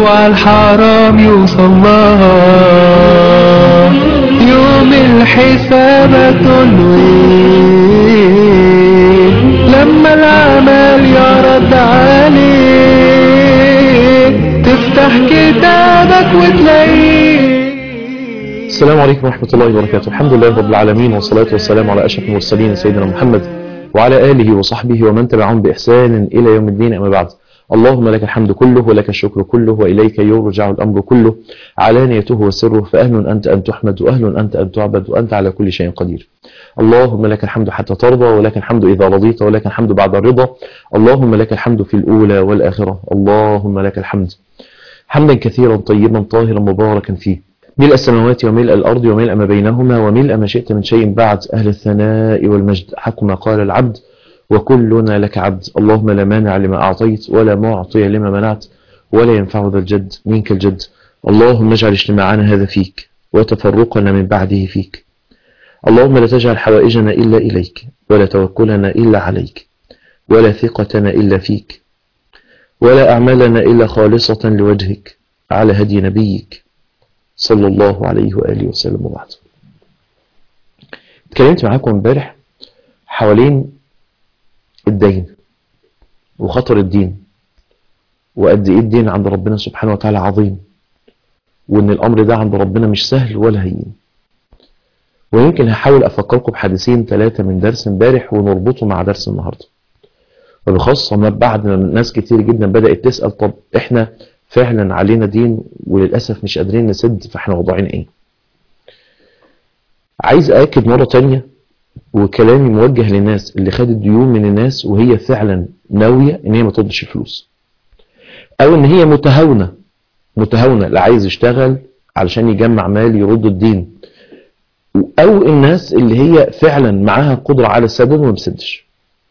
عالحرام يوصل لها يوم الحساب تنوي لما العمل يرد عليه تفتح كتابك وتلاقيه السلام عليكم ورحمة الله وبركاته الحمد لله رب العالمين والصلاة والسلام على أشرف المرسلين سيدنا محمد وعلى آله وصحبه ومن تبعهم بإحسان إلى يوم الدين أما بعد اللهم لك الحمد كله ولك الشكر كله وإليك يرجع الأمر كله علانيته وسره فأهل أنت أن تحمد وأهل أنت أن تعبد وأنت على كل شيء قدير اللهم لك الحمد حتى ترضى ولك الحمد إذا رضيت ولك الحمد بعد الرضا اللهم لك الحمد في الأولى والآخرة اللهم لك الحمد حمدا كثيرا طيبا طاهرا مباركا فيه ملء السماوات وملء الأرض وملء ما بينهما وملء ما شئت من شيء بعد أهل الثناء والمجد حق ما قال العبد وكلنا لك عبد اللهم لا مانع لما أعطيت ولا معطي لما منعت ولا ينفع ذا الجد منك الجد اللهم اجعل اجتماعنا هذا فيك وتفرقنا من بعده فيك اللهم لا تجعل حوائجنا إلا إليك ولا توكلنا إلا عليك ولا ثقتنا إلا فيك ولا أعمالنا إلا خالصة لوجهك على هدي نبيك صلى الله عليه وآله وسلم وبعد اتكلمت معاكم امبارح حوالين الدين وخطر الدين وقد ايه الدين عند ربنا سبحانه وتعالى عظيم وان الامر ده عند ربنا مش سهل ولا هين ويمكن هحاول افكركم بحديثين ثلاثة من درس امبارح ونربطه مع درس النهاردة وبخاصة ما بعد ما ناس كتير جدا بدأت تسأل طب احنا فعلا علينا دين وللأسف مش قادرين نسد فاحنا وضعين ايه عايز أأكد مرة تانية وكلامي موجه للناس اللي خدت ديون من الناس وهي فعلا ناوية ان هي ما تردش الفلوس او ان هي متهاونة متهاونة لا عايز يشتغل علشان يجمع مال يرد الدين او الناس اللي هي فعلا معاها قدرة على السداد وما بتسدش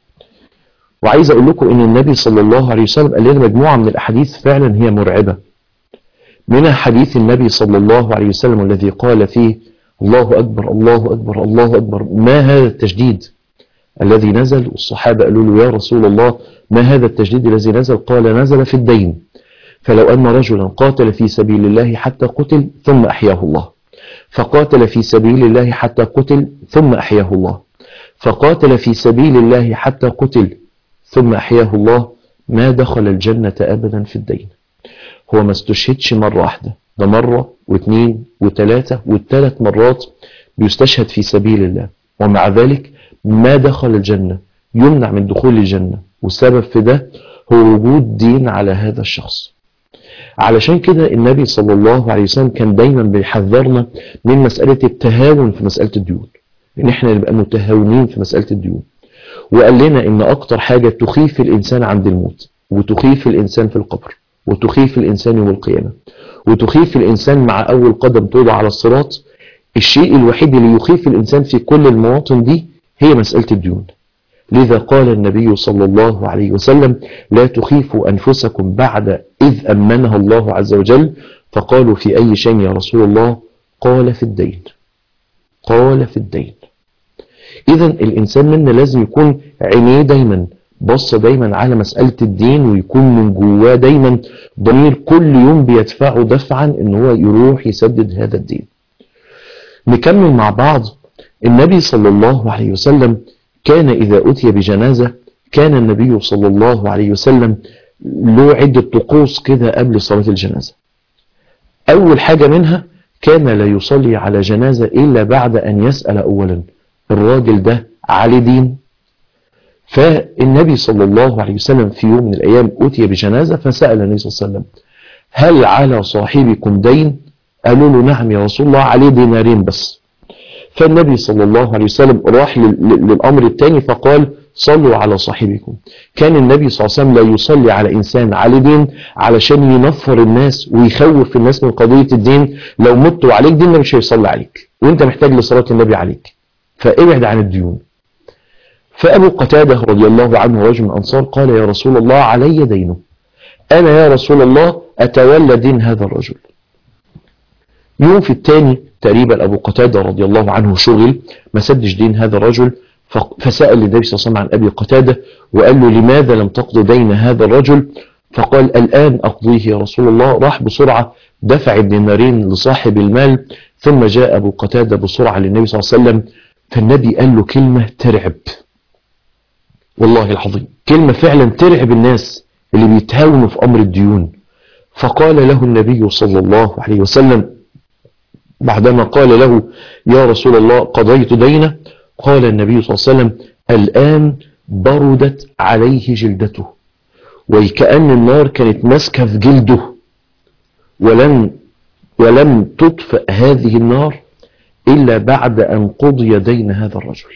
وعايز اقول لكم ان النبي صلى الله عليه وسلم قال لنا مجموعة من الاحاديث فعلا هي مرعبة منها حديث النبي صلى الله عليه وسلم الذي قال فيه الله أكبر الله أكبر الله أكبر ما هذا التجديد الذي نزل والصحابة قالوا له يا رسول الله ما هذا التجديد الذي نزل قال نزل في الدين فلو أن رجلا قاتل في سبيل الله حتى قتل ثم أحياه الله فقاتل في سبيل الله حتى قتل ثم أحياه الله فقاتل في سبيل الله حتى قتل ثم أحياه الله ما دخل الجنة أبدا في الدين هو ما استشهدش مرة واحدة ده مرة واثنين وثلاثة والثلاث مرات بيستشهد في سبيل الله ومع ذلك ما دخل الجنة يمنع من دخول الجنة والسبب في ده هو وجود دين على هذا الشخص علشان كده النبي صلى الله عليه وسلم كان دايما بيحذرنا من مسألة التهاون في مسألة الديون ان احنا نبقى متهاونين في مسألة الديون وقال لنا ان اكتر حاجة تخيف الانسان عند الموت وتخيف الانسان في القبر وتخيف الانسان يوم القيامة وتخيف الإنسان مع أول قدم توضع على الصراط الشيء الوحيد اللي يخيف الإنسان في كل المواطن دي هي مسألة الديون لذا قال النبي صلى الله عليه وسلم لا تخيفوا أنفسكم بعد إذ أمنها الله عز وجل فقالوا في أي شيء يا رسول الله قال في الدين قال في الدين إذا الإنسان منا لازم يكون عينيه دايما بص دايما على مسألة الدين ويكون من جواه دايما ضمير كل يوم بيدفعه دفعا ان هو يروح يسدد هذا الدين نكمل مع بعض النبي صلى الله عليه وسلم كان إذا أتي بجنازة كان النبي صلى الله عليه وسلم له عدة طقوس كده قبل صلاة الجنازة أول حاجة منها كان لا يصلي على جنازة إلا بعد أن يسأل أولا الراجل ده على دين فالنبي صلى الله عليه وسلم في يوم من الأيام أتي بجنازة فسأل النبي صلى الله عليه وسلم هل على صاحبكم دين قالوا له نعم يا رسول الله عليه دينارين بس فالنبي صلى الله عليه وسلم راح للأمر الثاني فقال صلوا على صاحبكم كان النبي صلى الله عليه وسلم لا يصلي على إنسان على دين علشان ينفر الناس ويخوف الناس من قضية الدين لو مت وعليك دين مش هيصلي عليك وانت محتاج لصلاة النبي عليك فابعد عن الديون فأبو قتادة رضي الله عنه رجل من الأنصار قال يا رسول الله علي دينه أنا يا رسول الله أتولى دين هذا الرجل يوم في الثاني تقريبا أبو قتادة رضي الله عنه شغل ما سدش دين هذا الرجل فسأل النبي صلى الله عليه وسلم عن أبي قتادة وقال له لماذا لم تقض دين هذا الرجل فقال الآن أقضيه يا رسول الله راح بسرعة دفع الدينارين لصاحب المال ثم جاء أبو قتادة بسرعة للنبي صلى الله عليه وسلم فالنبي قال له كلمة ترعب والله العظيم كلمة فعلا ترعب الناس اللي بيتهاونوا في أمر الديون فقال له النبي صلى الله عليه وسلم بعدما قال له يا رسول الله قضيت دينه قال النبي صلى الله عليه وسلم الآن بردت عليه جلدته وكأن النار كانت ماسكة في جلده ولن ولم تطفئ هذه النار إلا بعد أن قضي دين هذا الرجل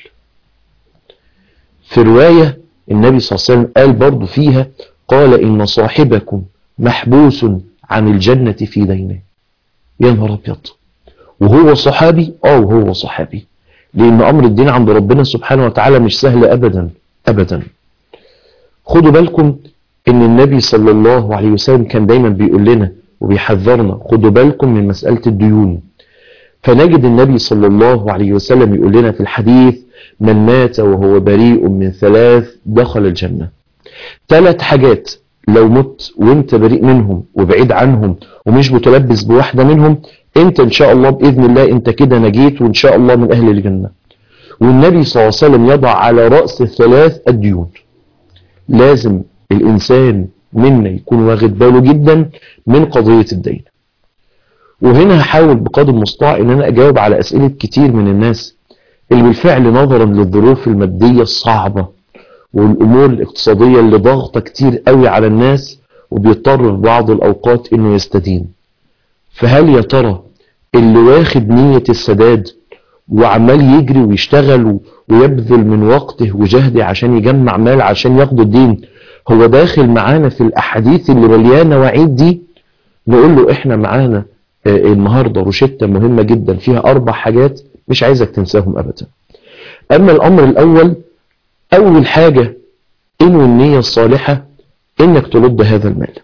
في رواية النبي صلى الله عليه وسلم قال برضو فيها قال إن صاحبكم محبوس عن الجنة في دينه يا نهار أبيض وهو صحابي اه وهو صحابي لأن أمر الدين عند ربنا سبحانه وتعالى مش سهل أبدا أبدا خدوا بالكم ان النبي صلى الله عليه وسلم كان دايما بيقول لنا وبيحذرنا خدوا بالكم من مسألة الديون فنجد النبي صلى الله عليه وسلم يقول لنا في الحديث من مات وهو بريء من ثلاث دخل الجنة ثلاث حاجات لو مت وانت بريء منهم وبعيد عنهم ومش متلبس بواحدة منهم انت ان شاء الله بإذن الله انت كده نجيت وان شاء الله من اهل الجنة والنبي صلى الله عليه وسلم يضع على رأس الثلاث الديون لازم الإنسان منا يكون واخد باله جدا من قضية الدين وهنا هحاول بقدر المستطاع ان انا اجاوب على اسئلة كتير من الناس اللي بالفعل نظرا للظروف المادية الصعبة والامور الاقتصادية اللي ضغطة كتير قوي على الناس وبيضطر في بعض الاوقات انه يستدين فهل يا ترى اللي واخد نية السداد وعمال يجري ويشتغل ويبذل من وقته وجهده عشان يجمع مال عشان ياخد الدين هو داخل معانا في الاحاديث اللي مليانه وعيد دي نقول له احنا معانا النهارده روشته مهمه جدا فيها اربع حاجات مش عايزك تنساهم ابدا اما الامر الاول اول حاجه انوي النيه الصالحه انك ترد هذا المال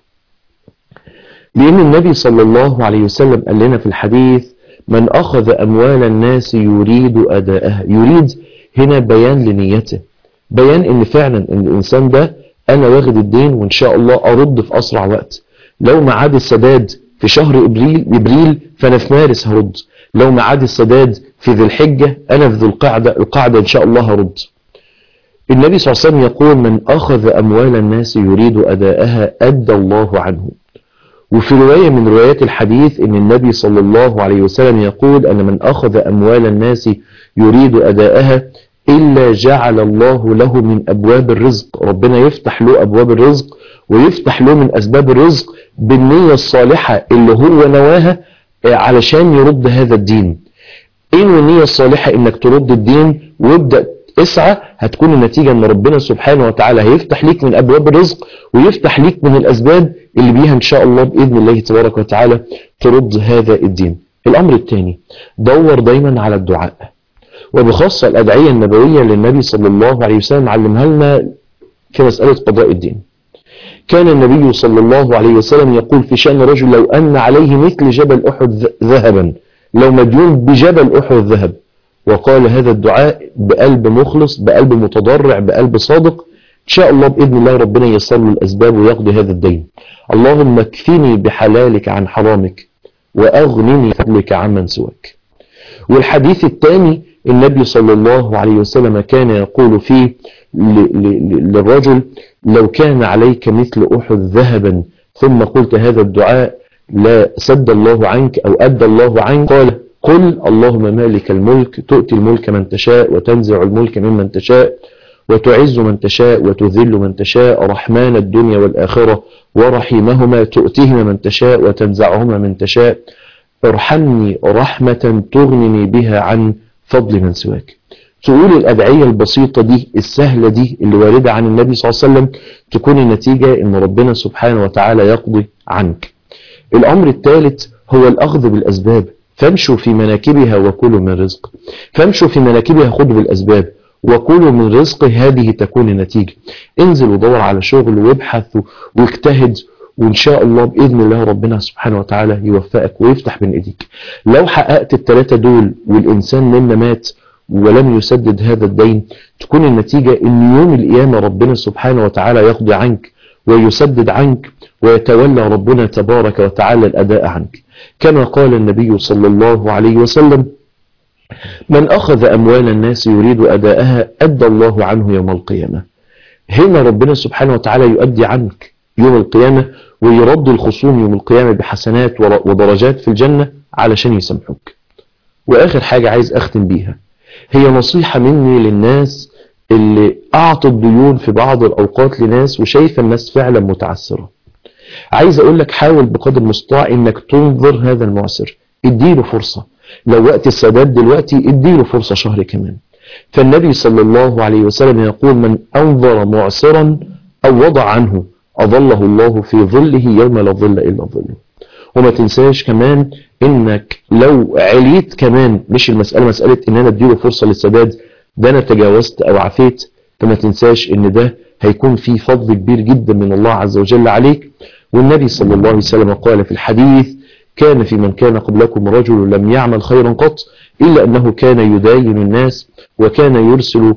لان النبي صلى الله عليه وسلم قال لنا في الحديث من اخذ اموال الناس يريد اداءها يريد هنا بيان لنيته بيان ان فعلا ان الانسان ده انا واخد الدين وان شاء الله ارد في اسرع وقت لو ميعاد السداد في شهر ابريل ابريل فانا في مارس هرد لو ميعاد السداد في ذي الحجه انا في ذي القعده القعده ان شاء الله هرد النبي صلى الله عليه وسلم يقول من اخذ اموال الناس يريد اداءها ادى الله عنه وفي روايه من روايات الحديث ان النبي صلى الله عليه وسلم يقول ان من اخذ اموال الناس يريد اداءها إلا جعل الله له من أبواب الرزق ربنا يفتح له أبواب الرزق ويفتح له من أسباب الرزق بالنية الصالحة اللي هو نواها علشان يرد هذا الدين إن النية الصالحة إنك ترد الدين وابدأ اسعى هتكون النتيجة ان ربنا سبحانه وتعالى هيفتح ليك من ابواب الرزق ويفتح ليك من الاسباب اللي بيها ان شاء الله باذن الله تبارك وتعالى ترد هذا الدين الامر الثاني دور دايما على الدعاء وبخاصة الأدعية النبوية للنبي صلى الله عليه وسلم علمها لنا في مسألة قضاء الدين كان النبي صلى الله عليه وسلم يقول في شأن رجل لو أن عليه مثل جبل أحد ذهبا لو مديون بجبل أحد ذهب وقال هذا الدعاء بقلب مخلص بقلب متضرع بقلب صادق إن شاء الله بإذن الله ربنا ييسر له الأسباب ويقضي هذا الدين اللهم اكفني بحلالك عن حرامك وأغنني فضلك عمن سواك والحديث الثاني النبي صلى الله عليه وسلم كان يقول فيه للرجل لو كان عليك مثل أحد ذهبا ثم قلت هذا الدعاء لا سد الله عنك أو أدى الله عنك قال قل اللهم مالك الملك تؤتي الملك من تشاء وتنزع الملك ممن تشاء وتعز من تشاء وتذل من تشاء رحمن الدنيا والآخرة ورحيمهما تؤتيهما من تشاء وتنزعهما من تشاء ارحمني رحمة تغنني بها عن فضل من سواك تقول الأدعية البسيطة دي السهلة دي اللي واردة عن النبي صلى الله عليه وسلم تكون النتيجة ان ربنا سبحانه وتعالى يقضي عنك الأمر الثالث هو الأخذ بالأسباب فامشوا في مناكبها وكلوا من رزق فامشوا في مناكبها خذوا بالأسباب وكلوا من رزق هذه تكون النتيجة انزل ودور على شغل وابحث واجتهد وإن شاء الله بإذن الله ربنا سبحانه وتعالى يوفقك ويفتح بين إيديك لو حققت الثلاثة دول والإنسان منا مات ولم يسدد هذا الدين تكون النتيجة إن يوم القيامة ربنا سبحانه وتعالى يقضي عنك ويسدد عنك ويتولى ربنا تبارك وتعالى الأداء عنك كما قال النبي صلى الله عليه وسلم من أخذ أموال الناس يريد أداءها أدى الله عنه يوم القيامة هنا ربنا سبحانه وتعالى يؤدي عنك يوم القيامة ويرد الخصوم يوم القيامة بحسنات ودرجات في الجنة علشان يسامحوك وآخر حاجة عايز أختم بيها هي نصيحة مني للناس اللي أعطت ديون في بعض الأوقات لناس وشايفة الناس فعلا متعسرة عايز أقول لك حاول بقدر المستطاع إنك تنظر هذا المعسر اديله فرصة لو وقت السداد دلوقتي اديله فرصة شهر كمان فالنبي صلى الله عليه وسلم يقول من أنظر معسرا أو وضع عنه أظله الله في ظله يوم لا ظل إلا ظله وما تنساش كمان انك لو عليت كمان مش المسألة مسألة ان انا اديله فرصة للسداد ده انا تجاوزت او عفيت فما تنساش ان ده هيكون فيه فضل كبير جدا من الله عز وجل عليك والنبي صلى الله عليه وسلم قال في الحديث كان في من كان قبلكم رجل لم يعمل خيرا قط إلا أنه كان يداين الناس وكان يرسل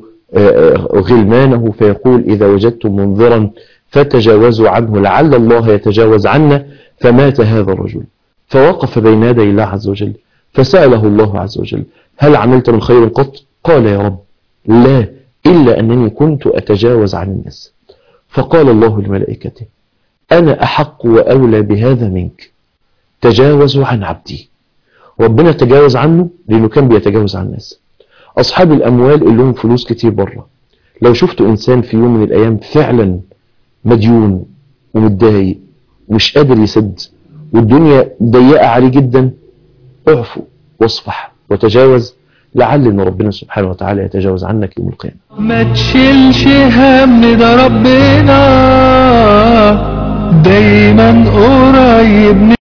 غلمانه فيقول إذا وجدتم منذرا فتجاوزوا عنه لعل الله يتجاوز عنا فمات هذا الرجل فوقف بين يدي الله عز وجل فسأله الله عز وجل هل عملت من خير قط قال يا رب لا إلا أنني كنت أتجاوز عن الناس فقال الله لملائكته أنا أحق وأولى بهذا منك تجاوزوا عن عبدي ربنا تجاوز عنه لأنه كان بيتجاوز عن الناس أصحاب الأموال اللي لهم فلوس كتير بره لو شفتوا إنسان في يوم من الأيام فعلا مديون ومتضايق ومش قادر يسد والدنيا ضيقة عليه جدا اعفو واصفح وتجاوز لعل ان ربنا سبحانه وتعالى يتجاوز عنك يوم القيامة ما تشيلش هم ده ربنا دايما قريب